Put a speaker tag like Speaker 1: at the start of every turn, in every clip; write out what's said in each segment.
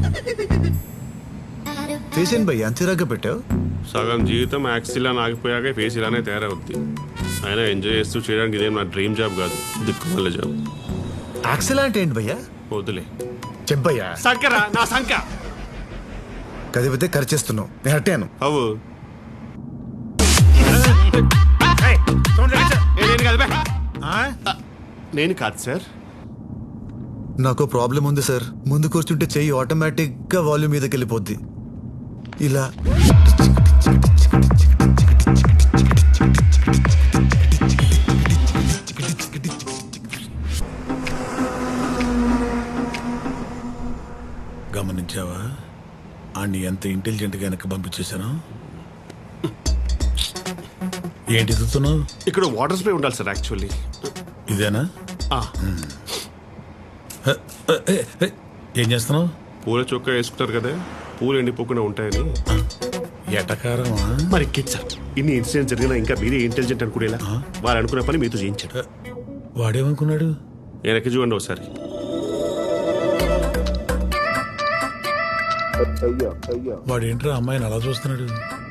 Speaker 1: Face ఏంటి భయ్య అంత చిరాగ్గా పెట్టావు
Speaker 2: సగం జీవితం యాక్సిల్ అని ఆగిపోయాక ఫేస్ ఇలానే తయారవుద్ది అయినా ఎంజాయ్ చేస్తూ చేయడానికి ఇదేం నా డ్రీమ్ జాబ్ కాదు దిక్కుమల్ల జాబ్
Speaker 1: యాక్సెల్ అంటే ఏంటి భయ్యా
Speaker 2: వద్దులే
Speaker 1: చెప్పయ్యా
Speaker 2: సంకరా నా సంక
Speaker 1: కదిపితే ఖర్చేస్తున్నావు నేను అట్టాను
Speaker 2: అవు నేను కాదు బే. నేను కాదు సార్
Speaker 1: నాకు ప్రాబ్లం ఉంది సార్ ముందు కూర్చుంటే చెయ్యి ఆటోమేటిక్ గా వాల్యూమ్ మీదకి వెళ్ళిపోద్ది ఇలా
Speaker 3: గమనించావా ఆడిని ఎంత ఇంటెలిజెంట్ గా వెనక్కి పంపించేశాను ఏంటి ఎదుగుతున్నావు
Speaker 2: ఇక్కడ వాటర్ స్ప్రే ఉండాలి సార్ యాక్చువల్లీ
Speaker 3: ఇదేనా హ, హ, హే, హే, ఏం చేస్తున్నావు
Speaker 2: పూల చొక్కా వేసుకుంటారు కదా పూలు ఎండిపోకుండా ఉంటాయని
Speaker 3: ఎటకారమా
Speaker 2: మరి ఇంకేం సార్ ఇన్ని ఇన్సిడెంట్స్ జరిగినా ఇంకా మీరే ఇంటెలిజెంట్ అనుకునేలా వారు అనుకున్న పని మీతో చేయించాడు
Speaker 3: వాడేమనుకున్నాడు
Speaker 2: వెనక్కి చూడండి ఒకసారి
Speaker 3: వాడేంట్రా అమ్మాయిని అలా చూస్తున్నాడు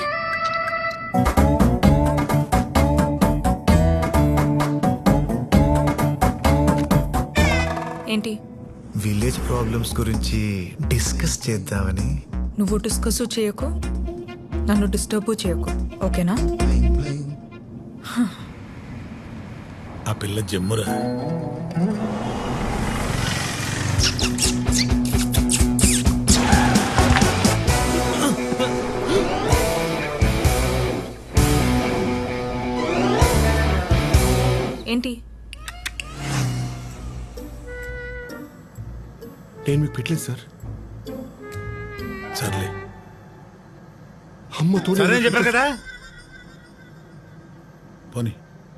Speaker 4: ఏంటి
Speaker 1: విలేజ్ ప్రాబ్లమ్స్ గురించి డిస్కస్ చేద్దామని
Speaker 4: నువ్వు డిస్కస్ చేయకు నన్ను డిస్టర్బ్ చేయకు ఓకేనా
Speaker 3: ఆ పిల్ల జమ్మురా
Speaker 4: ఏంటి
Speaker 2: నేను మీకు పెట్టలేదు సార్
Speaker 3: సర్లే
Speaker 2: అమ్మతో
Speaker 3: చెప్పారు కదా పోనీ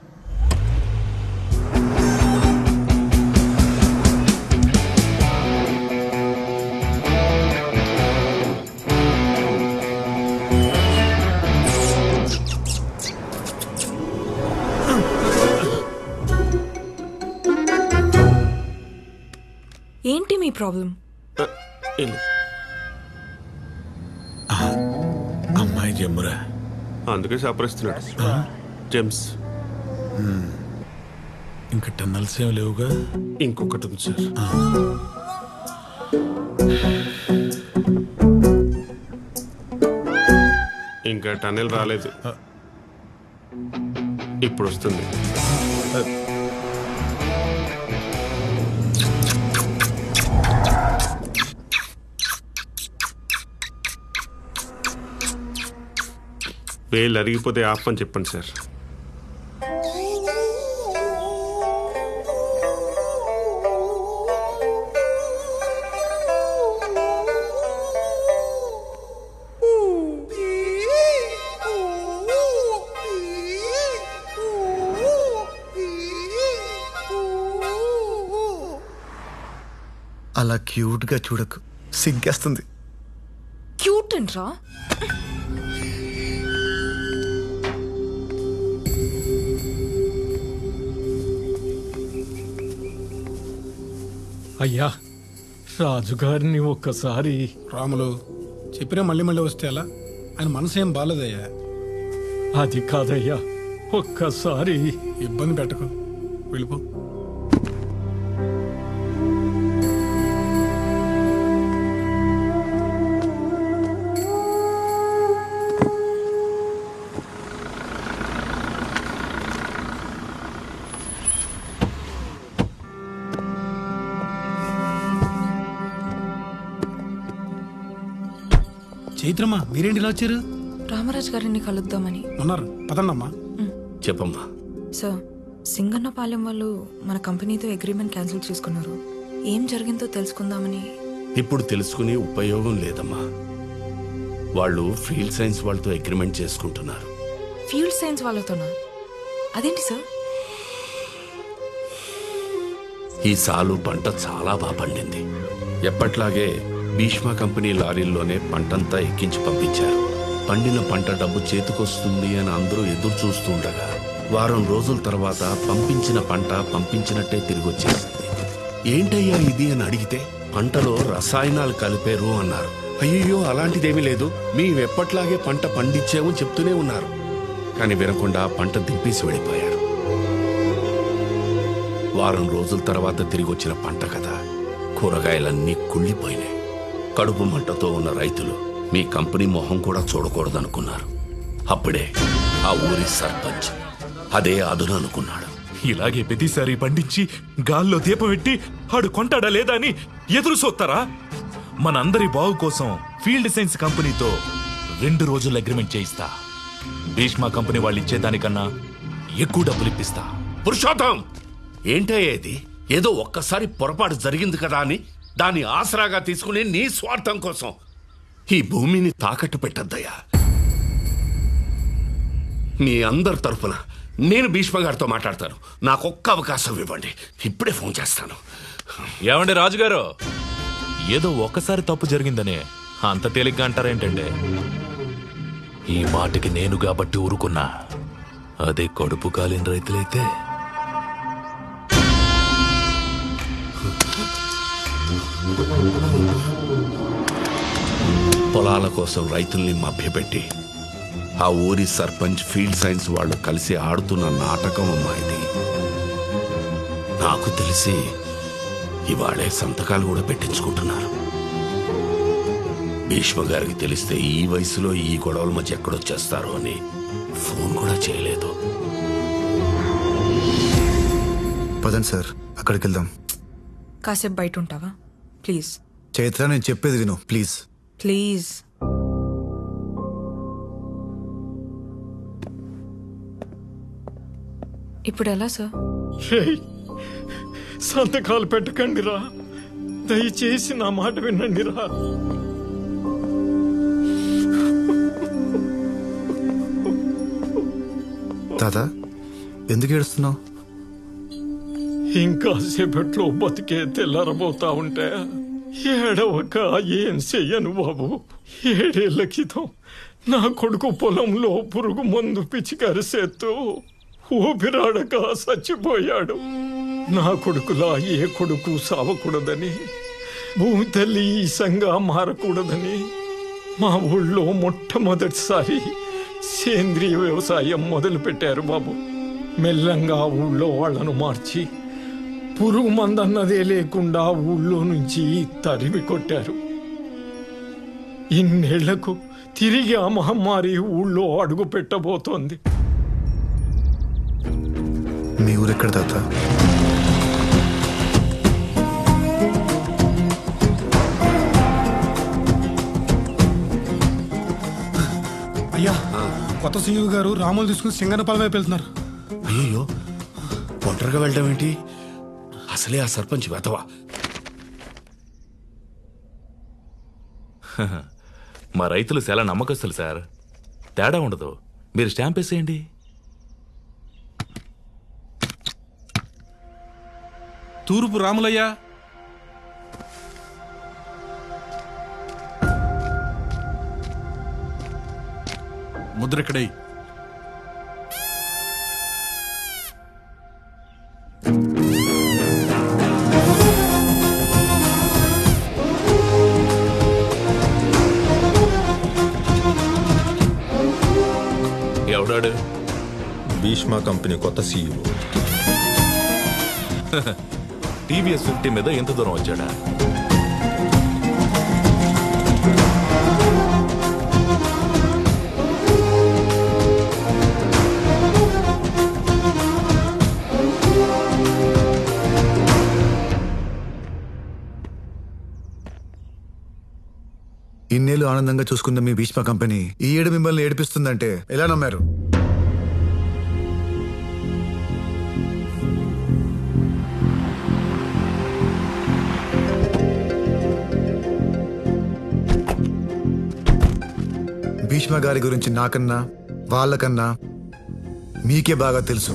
Speaker 4: ఏంటి మీ ప్రాబ్లం
Speaker 3: అమ్మాయి జమ్మురా
Speaker 2: అందుకే సపరిస్తున్నాడు జెమ్స్
Speaker 3: ఇంకా టన్నల్స్ ఏం లేవుగా
Speaker 2: ఇంకొకటి ఉంది సార్ ఇంకా టన్నెల్ రాలేదు ఇప్పుడు వస్తుంది వేలు అరిగిపోతే ఆఫ్ అని చెప్పండి సార్
Speaker 1: అలా క్యూట్ గా చూడకు సిగ్గేస్తుంది
Speaker 4: క్యూట్ అంట్రా
Speaker 5: అయ్యా రాజుగారిని ఒక్కసారి
Speaker 6: రాములు చెప్పినా మళ్ళీ మళ్ళీ వస్తే ఎలా ఆయన మనసు ఏం బాలేదయ్యా
Speaker 5: అది కాదయ్యా ఒక్కసారి
Speaker 6: ఇబ్బంది పెట్టకు వెళ్ళిపో చైత్రమ్మా మీరేంటి ఇలా వచ్చారు
Speaker 4: రామరాజ్ గారిని కలుద్దామని
Speaker 6: ఉన్నారు పదండమ్మా
Speaker 7: చెప్పమ్మా
Speaker 4: సార్ సింగన్నపాలెం వాళ్ళు మన కంపెనీతో అగ్రిమెంట్ క్యాన్సిల్ చేసుకున్నారు ఏం జరిగిందో తెలుసుకుందామని
Speaker 7: ఇప్పుడు తెలుసుకుని ఉపయోగం లేదమ్మా వాళ్ళు ఫీల్డ్ సైన్స్ వాళ్ళతో అగ్రిమెంట్ చేసుకుంటున్నారు
Speaker 4: ఫీల్డ్ సైన్స్ వాళ్ళతోనా అదేంటి సార్
Speaker 7: ఈ సాలు పంట చాలా బాగా పండింది ఎప్పట్లాగే భీష్మ కంపెనీ లారీల్లోనే పంటంతా ఎక్కించి పంపించారు పండిన పంట డబ్బు చేతికొస్తుంది అని అందరూ ఎదురు చూస్తుండగా వారం రోజుల తర్వాత పంపించిన పంట పంపించినట్టే తిరిగి వచ్చేసింది ఏంటయ్యా ఇది అని అడిగితే పంటలో రసాయనాలు కలిపారు అన్నారు అయ్యో అలాంటిదేమీ లేదు మేము ఎప్పట్లాగే పంట పండించామని చెప్తూనే ఉన్నారు కానీ వినకుండా పంట దింపేసి వెళ్ళిపోయారు వారం రోజుల తర్వాత తిరిగి వచ్చిన పంట కదా కూరగాయలన్నీ కుళ్ళిపోయినాయి కడుపు మంటతో ఉన్న రైతులు మీ కంపెనీ మొహం కూడా చూడకూడదనుకున్నారు అప్పుడే ఆ ఊరి సర్పంచ్ అదే అదును అనుకున్నాడు
Speaker 8: ఇలాగే ప్రతిసారి పండించి గాల్లో దీపం పెట్టి ఆడు కొంటాడా లేదా అని ఎదురు చూస్తారా మనందరి బాగు కోసం ఫీల్డ్ సైన్స్ కంపెనీతో రెండు రోజులు అగ్రిమెంట్ చేయిస్తా భీష్మా కంపెనీ వాళ్ళు ఇచ్చేదానికన్నా ఎక్కువ డబ్బులు ఇప్పిస్తా
Speaker 7: పురుషోత్తం ఏంటయ్యా ఇది ఏదో ఒక్కసారి పొరపాటు జరిగింది కదా అని దాన్ని ఆసరాగా తీసుకుని నీ స్వార్థం కోసం ఈ భూమిని తాకట్టు పెట్టద్దయ్యా మీ అందరి తరఫున నేను భీష్మ గారితో మాట్లాడతాను నాకు ఒక్క అవకాశం ఇవ్వండి ఇప్పుడే ఫోన్ చేస్తాను
Speaker 8: ఏమండి రాజుగారు ఏదో ఒక్కసారి తప్పు జరిగిందనే అంత తేలిగ్గా అంటారేంటండి ఈ మాటకి నేను కాబట్టి ఊరుకున్నా అదే కడుపు కాలిన రైతులైతే
Speaker 7: పొలాల కోసం రైతుల్ని మభ్యపెట్టి ఆ ఊరి సర్పంచ్ ఫీల్డ్ సైన్స్ వాళ్ళు కలిసి ఆడుతున్న నాటకం అమ్మా ఇది నాకు తెలిసి ఇవాళే సంతకాలు కూడా పెట్టించుకుంటున్నారు భీష్మ గారికి తెలిస్తే ఈ వయసులో ఈ గొడవల మధ్య ఎక్కడొచ్చేస్తారో అని ఫోన్ కూడా చేయలేదు
Speaker 1: పదండి సార్ అక్కడికి వెళ్దాం
Speaker 4: కాసేపు బయట ఉంటావా ప్లీజ్
Speaker 1: చైత్ర నేను చెప్పేది విను ప్లీజ్
Speaker 4: ప్లీజ్ ఇప్పుడు ఎలా సార్
Speaker 5: రేయ్, సంతకాలు పెట్టకండి రా దయచేసి నా మాట వినండి రా
Speaker 1: తాత ఎందుకు ఏడుస్తున్నావు
Speaker 5: ఇంకా సేపట్లో బతికే తెల్లారబోతా ఉంటే ఏడవక ఏం చెయ్యను బాబు ఏడేళ్ల క్రితం నా కొడుకు పొలంలో పురుగు మందు పిచికరిసేత్తూ ఊపిరాడక చచ్చిపోయాడు నా కొడుకులా ఏ కొడుకు సావకూడదని భూమి తల్లి ఈసంగా మారకూడదని మా ఊళ్ళో మొట్టమొదటిసారి సేంద్రియ వ్యవసాయం మొదలు పెట్టారు బాబు మెల్లంగా ఊళ్ళో వాళ్ళను మార్చి పురుగు మందన్నదే లేకుండా ఊళ్ళో నుంచి తరిమి కొట్టారు ఇన్నేళ్లకు తిరిగి ఆ మహమ్మారి ఊళ్ళో అడుగు పెట్టబోతోంది
Speaker 1: మీ ఊరెక్కడ తాత
Speaker 6: అయ్యా కొత్త సీఈఓ గారు రాములు తీసుకుని సింగనపాలెం వైపు వెళ్తున్నారు
Speaker 7: అయ్యో ఒంటరిగా వెళ్ళడం ఏంటి అసలే ఆ సర్పంచ్ వెతవా
Speaker 8: మా రైతులు చాలా నమ్మకస్తులు సార్ తేడా ఉండదు మీరు స్టాంప్ వేసేయండి
Speaker 9: తూర్పు రాములయ్య ముద్ర ఇక్కడై
Speaker 8: ఎవడాడు
Speaker 10: భీష్మా కంపెనీ కొత్త సీఈఓ
Speaker 8: టీవీఎస్ ఫిఫ్టీ మీద ఎంత దూరం వచ్చాడా
Speaker 1: ఇన్నేళ్ళు ఆనందంగా చూసుకున్న మీ భీష్మ కంపెనీ ఈ ఏడు మిమ్మల్ని ఏడిపిస్తుందంటే ఎలా నమ్మారు భీష్మ గారి గురించి నాకన్నా వాళ్ళకన్నా మీకే బాగా తెలుసు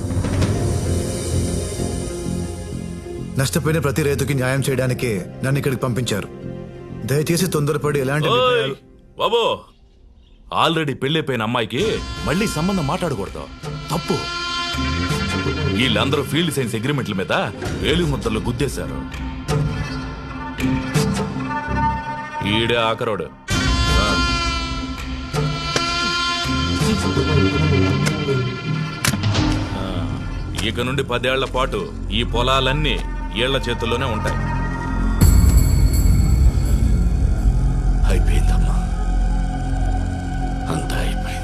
Speaker 1: నష్టపోయిన ప్రతి రైతుకి న్యాయం చేయడానికే నన్ను ఇక్కడికి పంపించారు దయచేసి తొందరపడి ఎలాంటి
Speaker 8: ఓయ్!
Speaker 1: నిర్ణయాలు
Speaker 8: బాబు ఆల్రెడీ పెళ్ళైపోయిన అమ్మాయికి మళ్ళీ సంబంధం మాట్లాడకూడదు తప్పు వీళ్ళందరూ ఫీల్డ్ సైన్స్ అగ్రిమెంట్ల మీద వేలు ముద్దలు గుద్దేశారు ఈడే ఆఖరోడు ఆ. ఆ, ఇక నుండి పదేళ్ల పాటు ఈ పొలాలన్నీ ఈళ్ల చేతుల్లోనే ఉంటాయి
Speaker 7: అయిపోయిందమ్మా అంతా అయిపోయింది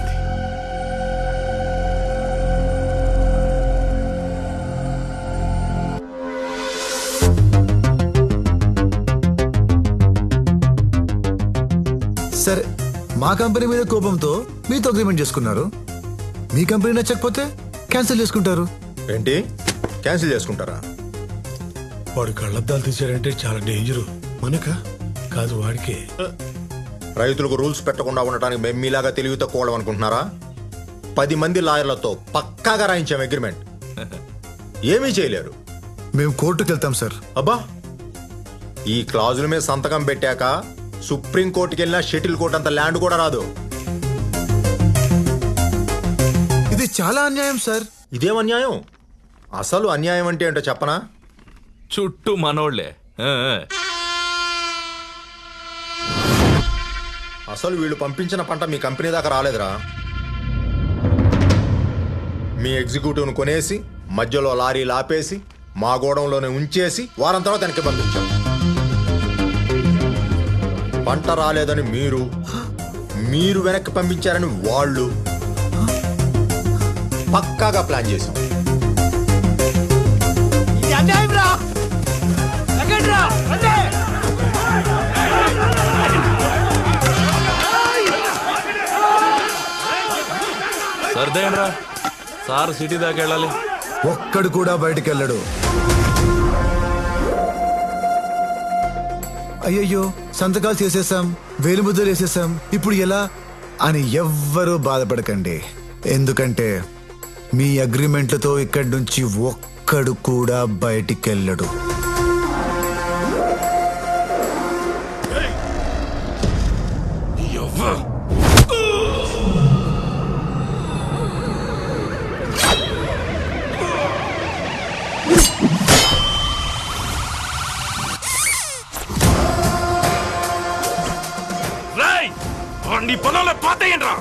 Speaker 1: సరే మా కంపెనీ మీద కోపంతో మీతో అగ్రిమెంట్ చేసుకున్నారు మీ కంపెనీ నచ్చకపోతే క్యాన్సిల్ చేసుకుంటారు
Speaker 10: ఏంటి క్యాన్సిల్ చేసుకుంటారా
Speaker 3: వాడు కళ్ళద్దాలు తీసాడంటే చాలా డేంజరు మనక కాదు వాడికే
Speaker 10: రైతులకు రూల్స్ పెట్టకుండా ఉండటానికి మేము మీలాగా తెలివి తక్కువ అనుకుంటున్నారా పది మంది లాయర్లతో పక్కాగా రాయించాం అగ్రిమెంట్ ఏమీ చేయలేరు
Speaker 1: మేము కోర్టుకు వెళ్తాం సార్
Speaker 10: అబ్బా ఈ క్లాజుల మీద సంతకం పెట్టాక సుప్రీం కోర్టుకి వెళ్ళినా షటిల్ కోర్ట్ అంత ల్యాండ్ కూడా రాదు
Speaker 1: ఇది చాలా అన్యాయం సార్
Speaker 10: ఇదేం అన్యాయం అసలు అన్యాయం అంటే ఏంటో చెప్పనా
Speaker 8: చుట్టూ మనోళ్లే ఆ, ఆ.
Speaker 10: అసలు వీళ్ళు పంపించిన పంట మీ కంపెనీ దాకా రాలేదురా మీ ఎగ్జిక్యూటివ్ను కొనేసి మధ్యలో లారీ లాపేసి మా గోడంలోనే ఉంచేసి వారం తర్వాత వెనక్కి పంపించాం పంట రాలేదని మీరు మీరు వెనక్కి పంపించారని వాళ్ళు పక్కాగా ప్లాన్ చేశాం
Speaker 8: సర్దేయండ్రా సార్ సిటీ దాకా వెళ్ళాలి
Speaker 1: ఒక్కడు కూడా బయటికి వెళ్ళడు అయ్యయ్యో సంతకాలు చేసేసాం వేలుముద్రలు వేసేసాం ఇప్పుడు ఎలా అని ఎవ్వరూ బాధపడకండి ఎందుకంటే మీ అగ్రిమెంట్లతో ఇక్కడి నుంచి ఒక్కడు కూడా బయటికి వెళ్ళడు
Speaker 8: రేయ్ నీ పొలంలో పాతేయండ్రా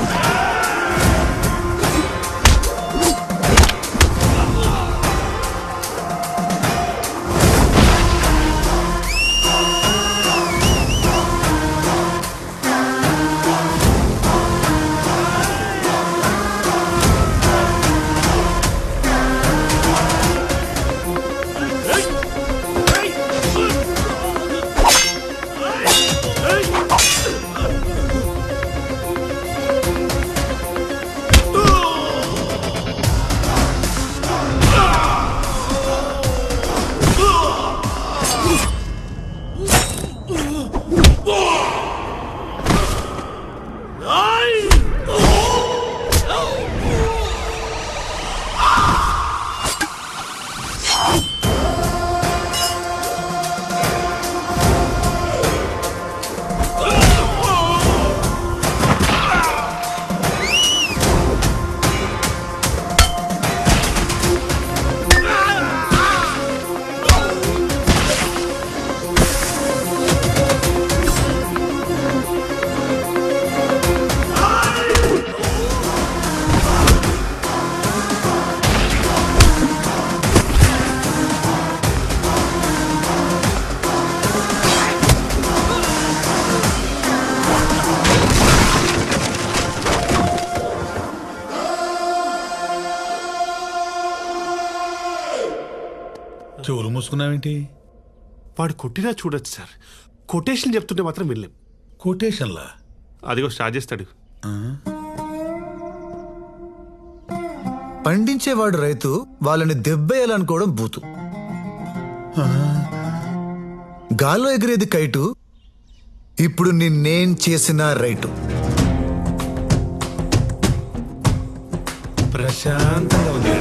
Speaker 3: చెవులు మూసుకున్నావేంటి
Speaker 2: వాడు కొట్టినా చూడొచ్చు సార్ కొటేషన్ చెప్తుంటే మాత్రం వెళ్ళాం
Speaker 3: కొటేషన్లా
Speaker 2: అదిగో స్టార్ట్ చేస్తాడు
Speaker 1: పండించేవాడు రైతు వాళ్ళని దెబ్బేయాలనుకోవడం బూతు గాల్లో ఎగిరేది కైటు ఇప్పుడు నిన్నేం చేసిన రైటు
Speaker 3: ప్రశాంతంగా ఉంది